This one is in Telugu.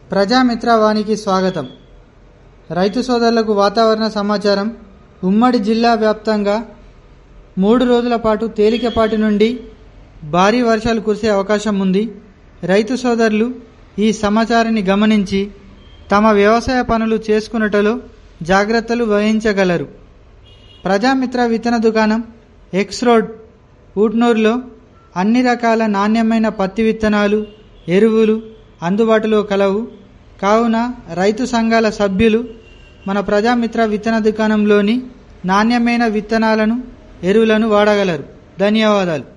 ప్రజామిత్ర వానికి స్వాగతం రైతు సోదరులకు వాతావరణ సమాచారం ఉమ్మడి జిల్లా వ్యాప్తంగా మూడు రోజుల పాటు తేలికపాటి నుండి భారీ వర్షాలు కురిసే అవకాశం ఉంది రైతు సోదరులు ఈ సమాచారాన్ని గమనించి తమ వ్యవసాయ పనులు చేసుకున్నటలో జాగ్రత్తలు వహించగలరు ప్రజామిత్ర విత్తన దుకాణం ఎక్స్ రోడ్ ఊట్నూరులో అన్ని రకాల నాణ్యమైన పత్తి విత్తనాలు ఎరువులు అందుబాటులో కలవు కావున రైతు సంఘాల సభ్యులు మన ప్రజామిత్ర విత్తన దుకాణంలోని నాణ్యమైన విత్తనాలను ఎరువులను వాడగలరు ధన్యవాదాలు